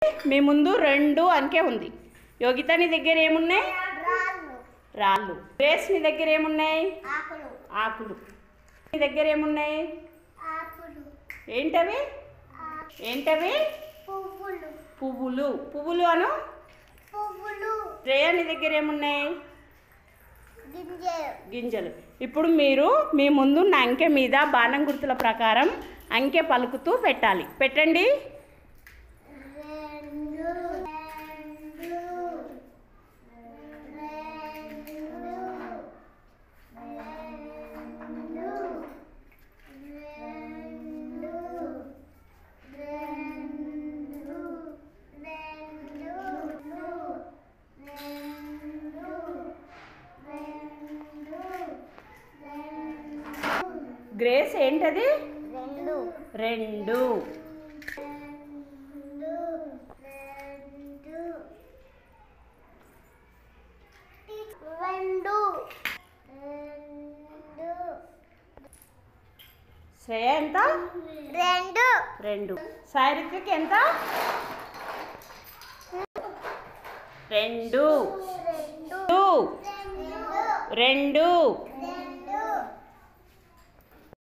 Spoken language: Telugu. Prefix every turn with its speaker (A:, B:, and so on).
A: మీ ముందు రెండు అంకె ఉంది యోగిత నీ దగ్గర ఏమున్నాయి
B: రాళ్ళు
A: రాళ్ళు గ్రేస్ నీ దగ్గర ఏమున్నాయి
B: ఆకులు
A: ఆకులు నీ దగ్గర ఏమున్నాయి
B: ఆకులు
A: ఏంటవి ఏంటవి
B: పువ్వులు
A: పువ్వులు పువ్వులు అను
B: పువ్వులు
A: శ్రేయ నీ దగ్గర ఏమున్నాయి
B: గింజలు
A: గింజలు ఇప్పుడు మీరు మీ ముందున్న అంకె మీద బాణం గుర్తుల ప్రకారం అంకె పలుకుతూ పెట్టాలి పెట్టండి
B: రెండు రెండు
A: గ్రేస్ ఏంటది
B: రెండు
A: రెండు
B: రెండు
A: శ్రేయ ఎంత
B: రెండు
A: రెండు సారిత్విక్ ఎంత రెండు
B: రెండు
A: టూ రెండు
B: రెండు